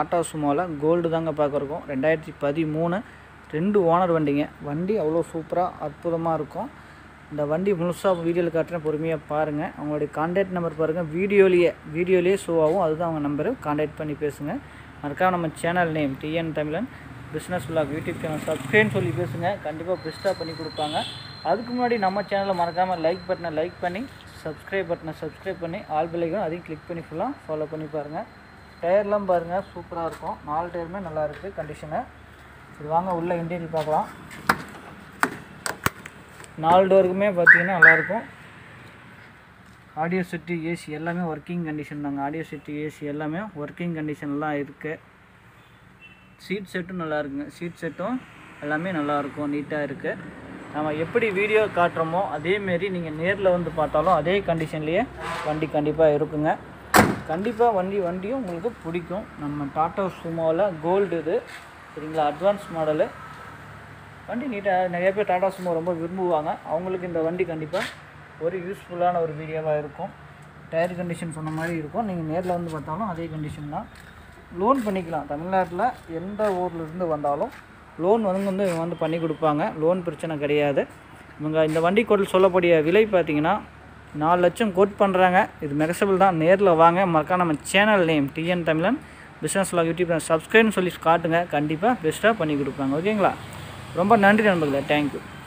tata சுமோவில் gold தாங்க பார்க்குறோம் ரெண்டாயிரத்தி பதிமூணு ரெண்டு ஓனர் வண்டிங்க வண்டி அவ்வளோ சூப்பராக அற்புதமாக இருக்கும் இந்த வண்டி முழுசாக வீடியோவில் காட்டுறேன் பொறுமையாக பாருங்கள் அவங்களுடைய கான்டாக்ட் நம்பர் பாருங்கள் வீடியோலேயே வீடியோலேயே ஷோ ஆகும் அதுதான் அவங்க நம்பரு கான்டாக்ட் பண்ணி பேசுங்க மறக்காம நம்ம சேனல் நேம் டிஎன் தமிழன் business vlog YouTube channel subscribe சொல்லி பேசுங்க கண்டிப்பாக பெஸ்ட்டாக பண்ணி கொடுப்பாங்க அதுக்கு முன்னாடி நம்ம சேனலை மறக்காமல் லைக் பட்டனை லைக் பண்ணி சப்ஸ்கிரைப் பட்டனை சப்ஸ்கிரைப் பண்ணி ஆல் பிள்ளைக்கும் அதையும் கிளிக் பண்ணி ஃபுல்லாக ஃபாலோ பண்ணி பாருங்கள் டயர்லாம் பாருங்கள் சூப்பராக இருக்கும் நாலு டயருமே நல்லா இருக்குது கண்டிஷனு இது வாங்க உள்ள இன்டீரியல் பார்க்கலாம் நாலு டோருக்குமே பார்த்தீங்கன்னா நல்லாயிருக்கும் ஆடியோ செட்டு ஏசி எல்லாமே ஒர்க்கிங் கண்டிஷன் தாங்க ஆடியோ செட்டு ஏசி எல்லாமே ஒர்க்கிங் கண்டிஷன்லாம் இருக்குது சீட் செட்டும் நல்லா இருக்குங்க சீட் செட்டும் எல்லாமே நல்லா இருக்கும் நீட்டாக இருக்குது நம்ம எப்படி வீடியோ காட்டுறோமோ அதேமாரி நீங்கள் நேரில் வந்து பார்த்தாலும் அதே கண்டிஷன்லேயே வண்டி கண்டிப்பாக இருக்குங்க கண்டிப்பாக வண்டி வண்டியும் உங்களுக்கு பிடிக்கும் நம்ம டாட்டா சுமோவில் கோல்டு இது சரிங்களா அட்வான்ஸ் மாடலு வண்டி நீட்டாக நிறைய பேர் டாடா சுமோ ரொம்ப விரும்புவாங்க அவங்களுக்கு இந்த வண்டி கண்டிப்பாக ஒரு யூஸ்ஃபுல்லான ஒரு வீடியோவாக இருக்கும் டயர் கண்டிஷன் சொன்ன மாதிரி இருக்கும் நீங்கள் நேரில் வந்து பார்த்தாலும் அதே கண்டிஷன் தான் லோன் பண்ணிக்கலாம் தமிழ்நாட்டில் எந்த ஊரில் இருந்து வந்தாலும் லோன் வந்து வந்து இவங்க வந்து பண்ணி கொடுப்பாங்க லோன் பிரச்சனை கிடையாது இவங்க இந்த வண்டி கோட்டில் சொல்லக்கூடிய விலை பார்த்தீங்கன்னா நாலு லட்சம் கோட் பண்ணுறாங்க இது மெகசபிள் தான் நேரில் வாங்க மறக்காம நம்ம சேனல் நேம் டிஎன் தமிழன் பிஸ்னஸ் லாக் யூடியூப் சப்ஸ்கிரைப்னு சொல்லி காட்டுங்க கண்டிப்பாக பெஸ்ட்டாக பண்ணி கொடுப்பாங்க ஓகேங்களா ரொம்ப நன்றி நண்பர்களே தேங்க்யூ